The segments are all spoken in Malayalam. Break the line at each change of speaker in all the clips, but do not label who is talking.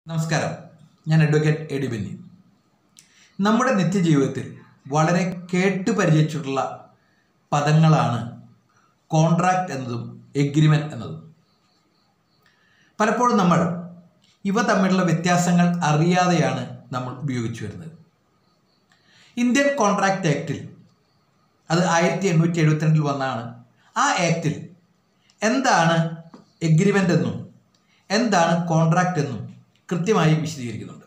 നമസ്കാരം ഞാൻ അഡ്വക്കേറ്റ് എ ഡി ബെന്നി നമ്മുടെ നിത്യജീവിതത്തിൽ വളരെ കേട്ട് പരിചയിച്ചിട്ടുള്ള പദങ്ങളാണ് കോൺട്രാക്റ്റ് എന്നതും എഗ്രിമെൻ്റ് എന്നതും പലപ്പോഴും നമ്മൾ ഇവ തമ്മിലുള്ള വ്യത്യാസങ്ങൾ അറിയാതെയാണ് നമ്മൾ ഉപയോഗിച്ചു വരുന്നത് ഇന്ത്യൻ കോൺട്രാക്റ്റ് ആക്റ്റിൽ അത് ആയിരത്തി എണ്ണൂറ്റി എഴുപത്തിരണ്ടിൽ വന്നാണ് ആ ആക്റ്റിൽ എന്താണ് എഗ്രിമെൻ്റ് എന്നും എന്താണ് കോൺട്രാക്റ്റ് എന്നും കൃത്യമായി വിശദീകരിക്കുന്നുണ്ട്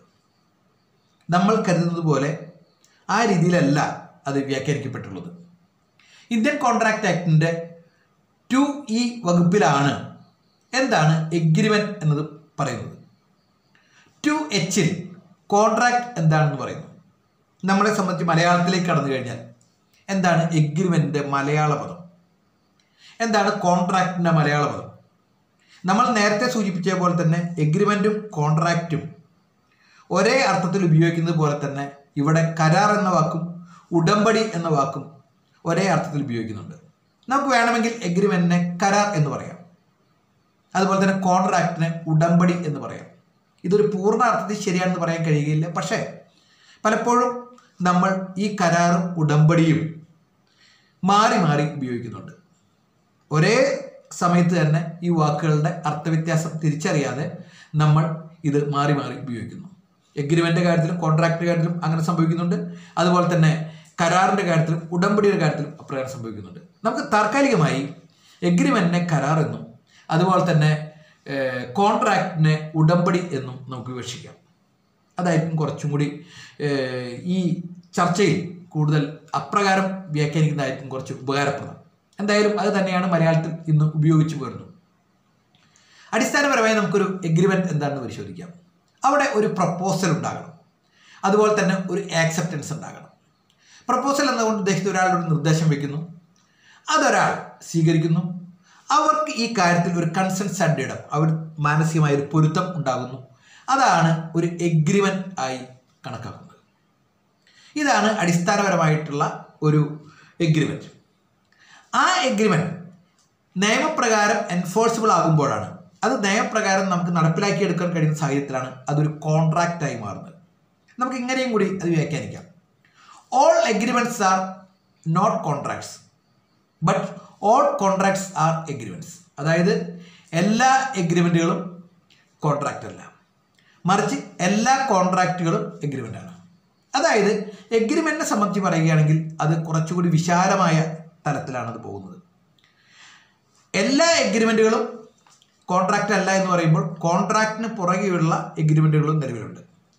നമ്മൾ കരുതുന്നത് പോലെ ആ രീതിയിലല്ല അത് വ്യാഖ്യാനിക്കപ്പെട്ടുള്ളത് ഇന്ത്യൻ കോൺട്രാക്റ്റ് ആക്ടിൻ്റെ ടു ഇ വകുപ്പിലാണ് എന്താണ് എഗ്രിമെൻ്റ് എന്നത് പറയുന്നത് ടു എച്ചിൽ കോൺട്രാക്റ്റ് എന്താണെന്ന് പറയുന്നു നമ്മളെ സംബന്ധിച്ച് മലയാളത്തിലേക്ക് കടന്നു കഴിഞ്ഞാൽ എന്താണ് എഗ്രിമെൻ്റിൻ്റെ മലയാള പദം എന്താണ് കോൺട്രാക്റ്റിൻ്റെ മലയാള പദം നമ്മൾ നേരത്തെ സൂചിപ്പിച്ച പോലെ തന്നെ എഗ്രിമെൻറ്റും കോൺട്രാക്റ്റും ഒരേ അർത്ഥത്തിൽ ഉപയോഗിക്കുന്നത് പോലെ തന്നെ ഇവിടെ കരാർ എന്ന വാക്കും ഉടമ്പടി എന്ന വാക്കും ഒരേ അർത്ഥത്തിൽ ഉപയോഗിക്കുന്നുണ്ട് നമുക്ക് വേണമെങ്കിൽ എഗ്രിമെൻറ്റിനെ കരാർ എന്ന് പറയാം അതുപോലെ തന്നെ കോൺട്രാക്റ്റിനെ ഉടമ്പടി എന്ന് പറയാം ഇതൊരു പൂർണ്ണ അർത്ഥത്തിൽ ശരിയാണെന്ന് പറയാൻ കഴിയുകയില്ല പക്ഷേ പലപ്പോഴും നമ്മൾ ഈ കരാറും ഉടമ്പടിയും മാറി മാറി ഉപയോഗിക്കുന്നുണ്ട് ഒരേ സമയത്ത് തന്നെ ഈ വാക്കുകളുടെ അർത്ഥവ്യത്യാസം തിരിച്ചറിയാതെ നമ്മൾ ഇത് മാറി മാറി ഉപയോഗിക്കുന്നു എഗ്രിമെൻ്റ് കാര്യത്തിലും കോൺട്രാക്ട് കാര്യത്തിലും അങ്ങനെ സംഭവിക്കുന്നുണ്ട് അതുപോലെ തന്നെ കരാറിൻ്റെ കാര്യത്തിലും ഉടമ്പടിയുടെ കാര്യത്തിലും അപ്രകാരം സംഭവിക്കുന്നുണ്ട് നമുക്ക് താൽക്കാലികമായി എഗ്രിമെൻറ്റിനെ കരാർ എന്നും അതുപോലെ തന്നെ കോൺട്രാക്റ്റിനെ ഉടമ്പടി എന്നും നമുക്ക് വിവക്ഷിക്കാം അതായിരിക്കും കുറച്ചും കൂടി ഏഹ്, ഈ ചർച്ചയിൽ കൂടുതൽ അപ്രകാരം വ്യാഖ്യാനിക്കുന്നതായിരിക്കും കുറച്ച് ഉപകാരപ്രദം എന്തായാലും അത് തന്നെയാണ് മലയാളത്തിൽ ഇന്ന് ഉപയോഗിച്ചു വരുന്നത് അടിസ്ഥാനപരമായി നമുക്കൊരു എഗ്രിമെൻറ്റ് എന്താണെന്ന് പരിശോധിക്കാം അവിടെ ഒരു പ്രപ്പോസൽ ഉണ്ടാകണം അതുപോലെ തന്നെ ഒരു ആക്സെപ്റ്റൻസ് ഉണ്ടാകണം പ്രപ്പോസൽ എന്നതുകൊണ്ട് ഉദ്ദേശിച്ച ഒരാളൊരു നിർദ്ദേശം വെക്കുന്നു അതൊരാൾ സ്വീകരിക്കുന്നു അവർക്ക് ഈ കാര്യത്തിൽ ഒരു കൺസെൻസഡ് ഇടം അവർ മാനസികമായ ഒരു പൊരുത്തം ഉണ്ടാകുന്നു അതാണ് ഒരു എഗ്രിമെൻ്റ് ആയി കണക്കാക്കുന്നത് ഇതാണ് അടിസ്ഥാനപരമായിട്ടുള്ള ഒരു എഗ്രിമെൻറ്റ് ആ എഗ്രിമെൻറ്റ് നിയമപ്രകാരം എൻഫോഴ്സിബിൾ ആകുമ്പോഴാണ് അത് നിയമപ്രകാരം നമുക്ക് നടപ്പിലാക്കിയെടുക്കാൻ കഴിയുന്ന സാഹചര്യത്തിലാണ് അതൊരു കോൺട്രാക്റ്റായി മാറുന്നത് നമുക്ക് ഇങ്ങനെയും കൂടി അത് വ്യാഖ്യാനിക്കാം all agreements are not contracts but all contracts are agreements അതായത് എല്ലാ എഗ്രിമെൻറ്റുകളും കോൺട്രാക്റ്റ് അല്ല മറിച്ച് എല്ലാ കോൺട്രാക്റ്റുകളും എഗ്രിമെൻ്റ് ആണ് അതായത് എഗ്രിമെൻറ്റിനെ സംബന്ധിച്ച് പറയുകയാണെങ്കിൽ അത് കുറച്ചുകൂടി വിശാലമായ തലത്തിലാണ് അത് പോകുന്നത് എല്ലാ എഗ്രിമെൻറ്റുകളും കോൺട്രാക്റ്റ് അല്ല എന്ന് പറയുമ്പോൾ കോൺട്രാക്റ്റിന് പുറകെയുള്ള എഗ്രിമെൻറ്റുകളും നിലവിലുണ്ട്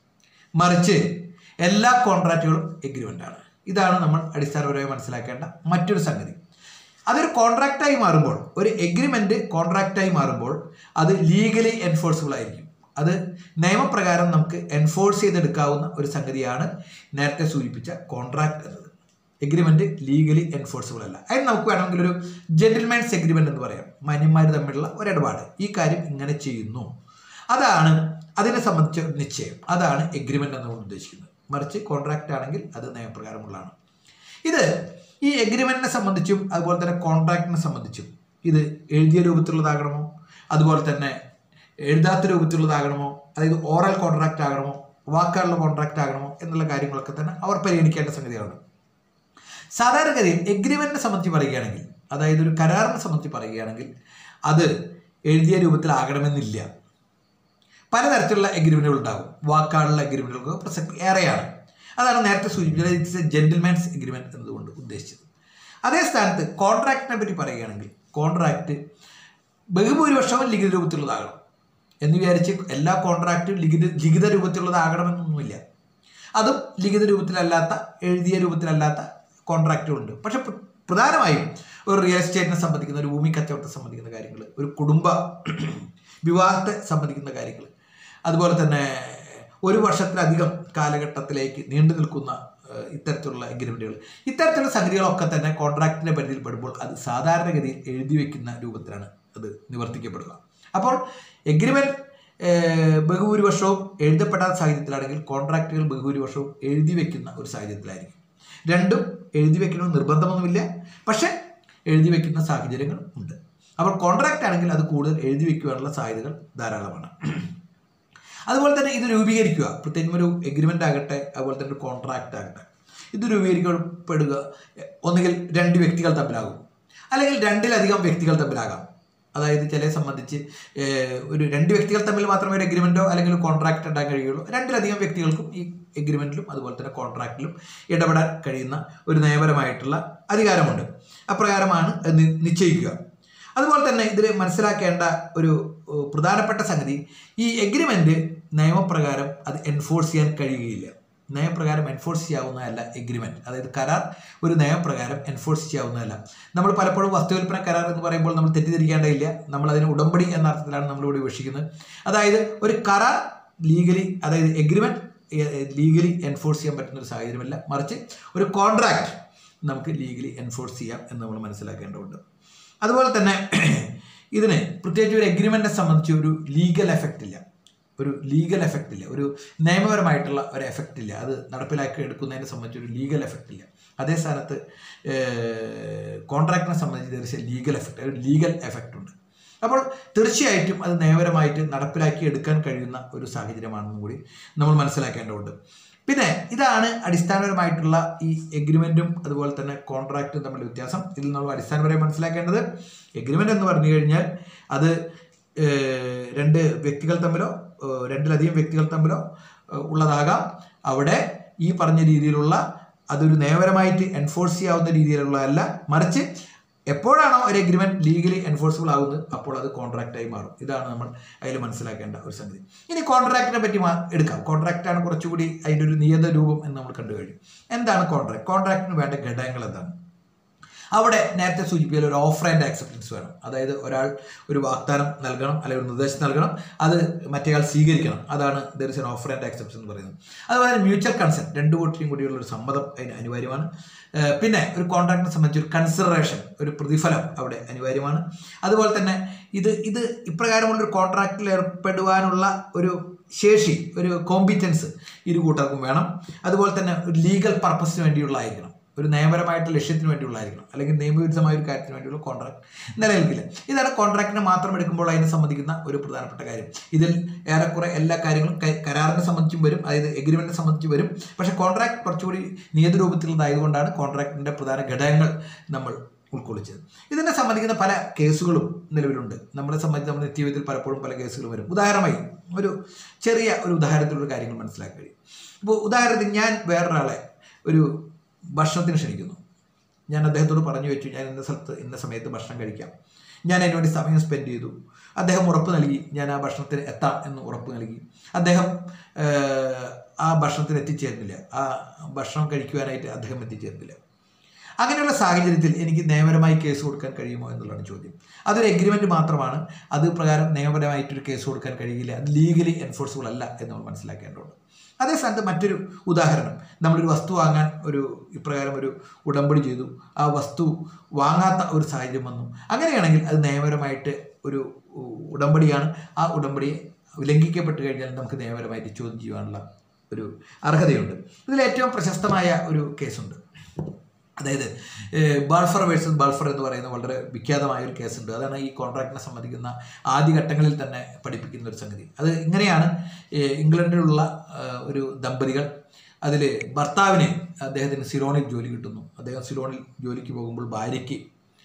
മറിച്ച് എല്ലാ കോൺട്രാക്റ്റുകളും എഗ്രിമെൻ്റാണ് ഇതാണ് നമ്മൾ അടിസ്ഥാനപരമായി മനസ്സിലാക്കേണ്ട മറ്റൊരു സംഗതി അതൊരു കോൺട്രാക്റ്റായി മാറുമ്പോൾ ഒരു എഗ്രിമെൻ്റ് കോൺട്രാക്റ്റായി മാറുമ്പോൾ അത് ലീഗലി എൻഫോഴ്സിബിൾ ആയിരിക്കും അത് നിയമപ്രകാരം നമുക്ക് എൻഫോഴ്സ് ചെയ്തെടുക്കാവുന്ന ഒരു സംഗതിയാണ് നേരത്തെ സൂചിപ്പിച്ച കോൺട്രാക്ട് എന്നത് എഗ്രിമെൻ്റ് ലീഗലി എൻഫോഴ്സിബിൾ അല്ല അതിന് നമുക്ക് വേണമെങ്കിൽ ഒരു ജെന്റിൽമാൻസ് എഗ്രിമെൻ്റ് എന്ന് പറയാം മാന്യന്മാർ തമ്മിലുള്ള ഒരിടപാട് ഈ കാര്യം ഇങ്ങനെ ചെയ്യുന്നു അതാണ് അതിനെ സംബന്ധിച്ച ഒരു നിശ്ചയം അതാണ് എഗ്രിമെൻ്റ് എന്നുകൊണ്ട് ഉദ്ദേശിക്കുന്നത് മറിച്ച് കോൺട്രാക്റ്റ് ആണെങ്കിൽ അത് നിയമപ്രകാരമുള്ളതാണ് ഇത് ഈ എഗ്രിമെൻറ്റിനെ സംബന്ധിച്ചും അതുപോലെ തന്നെ കോൺട്രാക്റ്റിനെ സംബന്ധിച്ചും ഇത് എഴുതിയ രൂപത്തിലുള്ളതാകണമോ അതുപോലെ തന്നെ എഴുതാത്ത രൂപത്തിലുള്ളതാകണമോ അതായത് ഓറൽ കോൺട്രാക്റ്റ് ആകണമോ വാക്കാലുള്ള കോൺട്രാക്റ്റ് ആകണമോ എന്നുള്ള കാര്യങ്ങളൊക്കെ തന്നെ അവർ പരിഗണിക്കേണ്ട സംഗതിയാണ് സാധാരണഗതിയിൽ എഗ്രിമെൻറ്റിനെ സംബന്ധിച്ച് പറയുകയാണെങ്കിൽ അതായത് ഒരു കരാറിനെ സംബന്ധിച്ച് പറയുകയാണെങ്കിൽ അത് എഴുതിയ രൂപത്തിലാകണമെന്നില്ല പലതരത്തിലുള്ള എഗ്രിമെൻറ്റുകൾ ഉണ്ടാകും വാക്കാലുള്ള എഗ്രിമെൻറ്റുകൾക്ക് പ്രസക്തി ഏറെയാണ് അതാണ് നേരത്തെ സൂചിപ്പിച്ചത് ഇറ്റ്സ് എ ജെന്റിൽമാൻസ് എഗ്രിമെൻറ്റ് എന്നതുകൊണ്ട് ഉദ്ദേശിച്ചത് അതേ സ്ഥാനത്ത് കോൺട്രാക്റ്റിനെ പറ്റി പറയുകയാണെങ്കിൽ കോൺട്രാക്റ്റ് ബഹുഭൂരിപക്ഷവും ലിഖിത രൂപത്തിലുള്ളതാകണം എന്ന് വിചാരിച്ച് എല്ലാ കോൺട്രാക്റ്റും ലിഖിത ലിഖിത രൂപത്തിലുള്ളതാകണമെന്നൊന്നുമില്ല അതും ലിഖിത രൂപത്തിലല്ലാത്ത എഴുതിയ രൂപത്തിലല്ലാത്ത കോൺട്രാക്റ്റുകളുണ്ട് പക്ഷെ പ്ര- പ്രധാനമായും ഒരു റിയൽ എസ്റ്റേറ്റിനെ സംബന്ധിക്കുന്ന ഒരു ഭൂമി കച്ചവടത്തെ സംബന്ധിക്കുന്ന കാര്യങ്ങൾ ഒരു കുടുംബ വിവാഹത്തെ സംബന്ധിക്കുന്ന കാര്യങ്ങൾ അതുപോലെ തന്നെ ഒരു വർഷത്തിലധികം കാലഘട്ടത്തിലേക്ക് നീണ്ടു നിൽക്കുന്ന ഏഹ്, ഇത്തരത്തിലുള്ള എഗ്രിമെൻറ്റുകൾ ഇത്തരത്തിലുള്ള സംഗതികളൊക്കെ തന്നെ കോൺട്രാക്റ്റിൻ്റെ പരിധിയിൽ പെടുമ്പോൾ അത് സാധാരണഗതിയിൽ എഴുതി വെക്കുന്ന രൂപത്തിലാണ് അത് നിവർത്തിക്കപ്പെടുക അപ്പോൾ എഗ്രിമെൻറ്റ് ബഹുഭൂരിപക്ഷവും എഴുതപ്പെടാത്ത സാഹചര്യത്തിലാണെങ്കിൽ കോൺട്രാക്റ്റുകൾ ബഹുഭൂരിപക്ഷവും എഴുതി വെക്കുന്ന ഒരു സാഹചര്യത്തിലായിരിക്കും രണ്ടും എഴുതി വെക്കണമെന്ന് നിർബന്ധമൊന്നുമില്ല പക്ഷേ എഴുതി വെക്കുന്ന സാഹചര്യങ്ങൾ ഉണ്ട് അപ്പോൾ കോൺട്രാക്റ്റ് ആണെങ്കിൽ അത് കൂടുതൽ എഴുതി വെക്കുവാനുള്ള സാധ്യതകൾ ധാരാളമാണ് അതുപോലെ തന്നെ ഇത് രൂപീകരിക്കുക പ്രത്യേകിച്ചും ഒരു എഗ്രിമെൻ്റ് ആകട്ടെ അതുപോലെ തന്നെ ഒരു കോൺട്രാക്റ്റ് ആകട്ടെ ഇത് രൂപീകരിക്കപ്പെടുക ഒന്നുകിൽ രണ്ട് വ്യക്തികൾ തമ്മിലാകും അല്ലെങ്കിൽ രണ്ടിലധികം വ്യക്തികൾ തമ്മിലാകാം അതായത് ചിലരെ സംബന്ധിച്ച് ഏഹ്, ഒരു രണ്ട് വ്യക്തികൾ തമ്മിൽ മാത്രമേ ഒരു എഗ്രിമെൻറ്റോ അല്ലെങ്കിൽ ഒരു കോൺട്രാക്റ്റ് ഉണ്ടാക്കാൻ കഴിയുള്ളൂ രണ്ടിലധികം വ്യക്തികൾക്കും ഈ എഗ്രിമെൻറ്റിലും അതുപോലെ തന്നെ കോൺട്രാക്റ്റിലും ഇടപെടാൻ കഴിയുന്ന ഒരു നയപരമായിട്ടുള്ള അധികാരമുണ്ട് അപ്രകാരമാണ് അത് നി- നിശ്ചയിക്കുക അതുപോലെ തന്നെ ഇതിൽ മനസ്സിലാക്കേണ്ട ഒരു ഏഹ്, പ്രധാനപ്പെട്ട സംഗതി ഈ എഗ്രിമെൻ്റ് നിയമപ്രകാരം അത് എൻഫോഴ്സ് ചെയ്യാൻ കഴിയുകയില്ല നയപ്രകാരം എൻഫോഴ്സ് ചെയ്യാവുന്നതല്ല എഗ്രിമെൻറ്റ് അതായത് കരാർ ഒരു നയപ്രകാരം എൻഫോഴ്സ് ചെയ്യാവുന്നതല്ല നമ്മൾ പലപ്പോഴും വസ്തുവിൽപ്പന കരാർ എന്ന് പറയുമ്പോൾ നമ്മൾ തെറ്റിദ്ധരിക്കേണ്ടതില്ല നമ്മൾ അതിന് ഉടമ്പടി എന്ന അർത്ഥത്തിലാണ് നമ്മളിവിടെ വിവക്ഷിക്കുന്നത് അതായത് ഒരു കരാർ ലീഗലി അതായത് എഗ്രിമെൻറ്റ് ലീഗലി എൻഫോഴ്സ് ചെയ്യാൻ പറ്റുന്ന ഒരു സാഹചര്യമല്ല മറിച്ച് ഒരു കോൺട്രാക്റ്റ് നമുക്ക് ലീഗലി എൻഫോഴ്സ് ചെയ്യാം എന്ന് നമ്മൾ മനസ്സിലാക്കേണ്ടതുണ്ട് അതുപോലെ തന്നെ ഇതിന് പ്രത്യേകിച്ച് ഒരു എഗ്രിമെൻറ്റിനെ സംബന്ധിച്ച് ഒരു ലീഗൽ എഫക്റ്റ് ഇല്ല ഒരു ലീഗൽ എഫക്റ്റ് ഇല്ല ഒരു നിയമപരമായിട്ടുള്ള ഒരു എഫക്റ്റ് ഇല്ല അത് നടപ്പിലാക്കി എടുക്കുന്നതിനെ സംബന്ധിച്ച് ഒരു ലീഗൽ എഫക്റ്റ് ഇല്ല അതേ സ്ഥാനത്ത് കോൺട്രാക്റ്റിനെ സംബന്ധിച്ച് ലീഗൽ എഫക്റ്റ് ഒരു ലീഗൽ എഫക്റ്റ് ഉണ്ട് അപ്പോൾ തീർച്ചയായിട്ടും അത് നിയമപരമായിട്ട് നടപ്പിലാക്കി എടുക്കാൻ കഴിയുന്ന ഒരു സാഹചര്യമാണെന്നും കൂടി നമ്മൾ മനസ്സിലാക്കേണ്ടതുണ്ട് പിന്നെ ഇതാണ് അടിസ്ഥാനപരമായിട്ടുള്ള ഈ എഗ്രിമെൻറ്റും അതുപോലെ തന്നെ കോൺട്രാക്റ്റും തമ്മിലുള്ള വ്യത്യാസം ഇതിൽ നമ്മൾ അടിസ്ഥാനപരമായി മനസ്സിലാക്കേണ്ടത് എഗ്രിമെൻ്റ് എന്ന് പറഞ്ഞു കഴിഞ്ഞാൽ അത് ഏഹ്, രണ്ട് വ്യക്തികൾ തമ്മിലോ ഏഹ്, രണ്ടിലധികം വ്യക്തികൾ തമ്മിലോ ഏഹ്, ഉള്ളതാകാം അവിടെ ഈ പറഞ്ഞ രീതിയിലുള്ള അതൊരു നിയമപരമായിട്ട് എൻഫോഴ്സ് ചെയ്യാവുന്ന രീതിയിലുള്ളതല്ല മറിച്ച് എപ്പോഴാണോ ഒരു എഗ്രിമെന്റ് ലീഗലി എൻഫോഴ്സിബിൾ ആകുന്നത് അപ്പോൾ അത് കോൺട്രാക്റ്റായി മാറും ഇതാണ് നമ്മൾ അതിൽ മനസ്സിലാക്കേണ്ട ഒരു സംഗതി ഇനി കോൺട്രാക്റ്റിനെ പറ്റി മാ- എടുക്കാം കോൺട്രാക്റ്റാണ് കുറച്ചുകൂടി അതിൻ്റെ ഒരു നിയത രൂപം എന്ന് നമ്മൾ കണ്ടു കഴിഞ്ഞു എന്താണ് കോൺട്രാക്ട് കോൺട്രാക്റ്റിന് വേണ്ട ഘടകങ്ങൾ എന്താണ് അവിടെ നേരത്തെ സൂചിപ്പിച്ച ഒരു ഓഫർ ആൻഡ് ആക്സെപ്റ്റൻസ് വേണം അതായത് ഒരാൾ ഒരു വാഗ്ദാനം നൽകണം അല്ലെങ്കിൽ ഒരു നിർദ്ദേശം നൽകണം അത് മറ്റേയാൾ സ്വീകരിക്കണം അതാണ് there is an offer and acceptance എന്ന് പറയുന്നത് അതുപോലെ തന്നെ മ്യൂച്വൽ കൺസെന്റ് രണ്ടു കൂട്ടരും കൂടിയുള്ള ഒരു സമ്മതം അതിന് അനിവാര്യമാണ് ഏഹ് പിന്നെ ഒരു കോൺട്രാക്റ്റിനെ സംബന്ധിച്ച് ഒരു കൺസിഡറേഷൻ ഒരു പ്രതിഫലം അവിടെ അനിവാര്യമാണ് അതുപോലെ തന്നെ ഇത് ഇത് ഇപ്രകാരമുള്ള ഒരു കോൺട്രാക്റ്റിൽ ഏർപ്പെടുവാനുള്ള ഒരു ശേഷി ഒരു കോമ്പിറ്റൻസ് ഇരു കൂട്ടർക്കും വേണം അതുപോലെ തന്നെ ഒരു ലീഗൽ പർപ്പസിന് വേണ്ടിയുള്ളതായിരിക്കണം ഒരു നിയമപരമായിട്ട് ലക്ഷ്യത്തിന് വേണ്ടിയുള്ളതായിരിക്കണം അല്ലെങ്കിൽ നിയമവിരുദ്ധമായ ഒരു കാര്യത്തിന് വേണ്ടിയുള്ള കോൺട്രാക്ട് നിലനിൽക്കില്ല ഇതാണ് കോൺട്രാക്റ്റിനെ മാത്രം എടുക്കുമ്പോൾ അതിനെ സംബന്ധിക്കുന്ന ഒരു പ്രധാനപ്പെട്ട കാര്യം ഇതിൽ ഏറെക്കുറെ എല്ലാ കാര്യങ്ങളും ക- കരാറിനെ സംബന്ധിച്ചും വരും അതായത് എഗ്രിമെന്റിനെ സംബന്ധിച്ച് വരും പക്ഷേ കോൺട്രാക്ട് കുറച്ചുകൂടി നിയത രൂപത്തിലുള്ളതായതുകൊണ്ടാണ് കോൺട്രാക്റ്റിന്റെ പ്രധാന ഘടകങ്ങൾ നമ്മൾ ഉൾക്കൊള്ളിച്ചത് ഇതിനെ സംബന്ധിക്കുന്ന പല കേസുകളും നിലവിലുണ്ട് നമ്മളെ സംബന്ധിച്ച് നമ്മുടെ നിത്യജീവിതത്തിൽ പലപ്പോഴും പല കേസുകൾ വരും ഉദാഹരണമായി ഒരു ചെറിയ ഒരു ഉദാഹരണത്തിലുള്ള കാര്യങ്ങൾ മനസ്സിലാക്കി കഴിയും ഇപ്പോൾ ഉദാഹരണത്തിന് ഞാൻ വേറൊരാളെ ഒരു ഭക്ഷണത്തിന് ക്ഷണിക്കുന്നു ഞാൻ അദ്ദേഹത്തോട് പറഞ്ഞു വെച്ചു ഞാൻ ഇന്ന സ്ഥലത്ത് ഇന്ന സമയത്ത് ഭക്ഷണം കഴിക്കാം ഞാൻ അതിന് വേണ്ടി സമയം സ്പെൻഡ് ചെയ്തു അദ്ദേഹം ഉറപ്പ് നൽകി ഞാൻ ആ ഭക്ഷണത്തിന് എത്താം എന്ന് ഉറപ്പ് നൽകി അദ്ദേഹം ഏഹ്, ആ ഭക്ഷണത്തിന് എത്തിച്ചേർന്നില്ല ആ ഭക്ഷണം കഴിക്കുവാനായിട്ട് അദ്ദേഹം എത്തിച്ചേർന്നില്ല അങ്ങനെയുള്ള സാഹചര്യത്തിൽ എനിക്ക് നിയമപരമായി കേസ് കൊടുക്കാൻ കഴിയുമോ എന്നുള്ളതാണ് ചോദ്യം അതൊരു എഗ്രിമെന്റ് മാത്രമാണ് അത് പ്രകാരം നിയമപരമായിട്ടൊരു കേസ് കൊടുക്കാൻ കഴിയില്ല അത് ലീഗലി എൻഫോഴ്സിബിൾ അല്ല എന്ന് നമ്മൾ മനസ്സിലാക്കേണ്ടതുണ്ട് അതേ സ്ഥാനത്ത് മറ്റൊരു ഉദാഹരണം നമ്മളൊരു വസ്തു വാങ്ങാൻ ഒരു ഇപ്രകാരം ഒരു ഉടമ്പടി ചെയ്തു ആ വസ്തു വാങ്ങാത്ത ഒരു സാഹചര്യം വന്നു അങ്ങനെയാണെങ്കിൽ അത് നിയമപരമായിട്ട് ഒരു ഉ- ഉടമ്പടിയാണ് ആ ഉടമ്പടിയെ ലംഘിക്കപ്പെട്ട് കഴിഞ്ഞാൽ നമുക്ക് നിയമപരമായിട്ട് ചോദ്യം ചെയ്യുവാനുള്ള ഒരു അർഹതയുണ്ട് ഇതിൽ ഏറ്റവും പ്രശസ്തമായ ഒരു കേസുണ്ട് അതായത് ഏഹ്, ബാൾഫർ വേഴ്സസ് ബാൾഫർ എന്ന് പറയുന്ന വളരെ വിഖ്യാതമായ ഒരു കേസുണ്ട് അതാണ് ഈ കോൺട്രാക്റ്റിനെ സംബന്ധിക്കുന്ന ആദ്യഘട്ടങ്ങളിൽ തന്നെ പഠിപ്പിക്കുന്ന ഒരു സംഗതി അത് ഇങ്ങനെയാണ് ഏഹ്, ഇംഗ്ലണ്ടിലുള്ള ഏഹ്, ഒരു ദമ്പതികൾ അതിൽ ഭർത്താവിന് അദ്ദേഹത്തിന് സിലോണിൽ ജോലി കിട്ടുന്നു അദ്ദേഹം സിലോണിൽ ജോലിക്ക് പോകുമ്പോൾ ഭാര്യയ്ക്ക്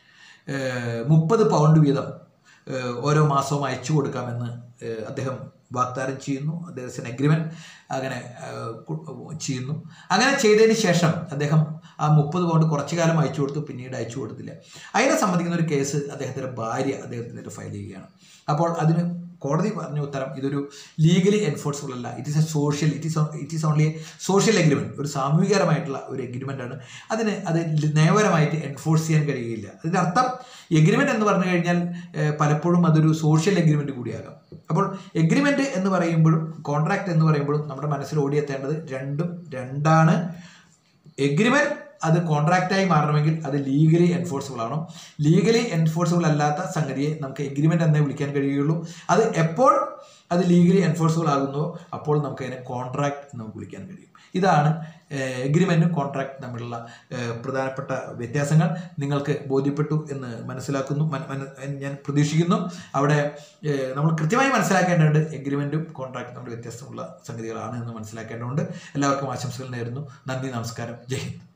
മുപ്പത് പൗണ്ട് വീതം ഏഹ്, ഓരോ മാസവും അയച്ചു കൊടുക്കാമെന്ന് ഏഹ്, അദ്ദേഹം വാഗ്ദാനം ചെയ്യുന്നു അദ്ദേഹത്തിന് അഗ്രിമെൻറ്റ് അങ്ങനെ ഏഹ്, കു- ചെയ്യുന്നു അങ്ങനെ ചെയ്തതിന് ശേഷം അദ്ദേഹം ആ മുപ്പത് പൗണ്ട് കുറച്ചു കാലം അയച്ചു കൊടുത്തു പിന്നീട് അയച്ചു കൊടുത്തില്ല അതിനെ സംബന്ധിക്കുന്ന ഒരു കേസ് അദ്ദേഹത്തിൻ്റെ ഭാര്യ അദ്ദേഹത്തിനെതിരെ ഫയൽ ചെയ്യുകയാണ് അപ്പോൾ അതിന് കോടതി പറഞ്ഞ ഉത്തരം ഇതൊരു ലീഗലി എൻഫോഴ്സിബിൾ അല്ല it is a social it is it is only a social agreement ഒരു സാമൂഹികപരമായിട്ടുള്ള ഒരു എഗ്രിമെൻ്റ് ആണ് അതിന് അത് നിയമപരമായിട്ട് എൻഫോഴ്സ് ചെയ്യാൻ കഴിയുകയില്ല അതിൻ്റെ അർത്ഥം എഗ്രിമെൻ്റ് എന്ന് പറഞ്ഞു കഴിഞ്ഞാൽ ഏഹ്, പലപ്പോഴും അതൊരു സോഷ്യൽ എഗ്രിമെൻ്റ് കൂടിയാകാം അപ്പോൾ എഗ്രിമെൻ്റ് എന്ന് പറയുമ്പോഴും കോൺട്രാക്ട് എന്ന് പറയുമ്പോഴും നമ്മുടെ മനസ്സിൽ ഓടിയെത്തേണ്ടത് രണ്ടും രണ്ടാണ് എഗ്രിമെന്റ് അത് കോൺട്രാക്റ്റായി മാറണമെങ്കിൽ അത് ലീഗലി എൻഫോഴ്സിബിൾ ആണോ ലീഗലി എൻഫോഴ്സിബിൾ അല്ലാത്ത സംഗതിയെ നമുക്ക് എഗ്രിമെന്റ് എന്നേ വിളിക്കാൻ കഴിയുകയുള്ളൂ അത് എപ്പോൾ അത് ലീഗലി എൻഫോഴ്സിബിൾ ആകുന്നോ അപ്പോൾ നമുക്ക് അതിനെ കോൺട്രാക്ട് എന്ന് നമുക്ക് വിളിക്കാൻ കഴിയും ഇതാണ് എഗ്രിമെൻറ്റും കോൺട്രാക്ട് തമ്മിലുള്ള ഏഹ്, പ്രധാനപ്പെട്ട വ്യത്യാസങ്ങൾ നിങ്ങൾക്ക് ബോധ്യപ്പെട്ടു എന്ന് മനസ്സിലാക്കുന്നു മന- മന- ഞാൻ പ്രതീക്ഷിക്കുന്നു അവിടെ ഏഹ്, നമ്മൾ കൃത്യമായി മനസ്സിലാക്കേണ്ടതുണ്ട് എഗ്രിമെൻറ്റും കോൺട്രാക്റ്റും തമ്മിൽ വ്യത്യസ്തമുള്ള സംഗതികളാണ് എന്ന് മനസ്സിലാക്കേണ്ടതുണ്ട് എല്ലാവർക്കും ആശംസകൾ നേരുന്നു നന്ദി നമസ്കാരം ജയ് ഹിന്ദ്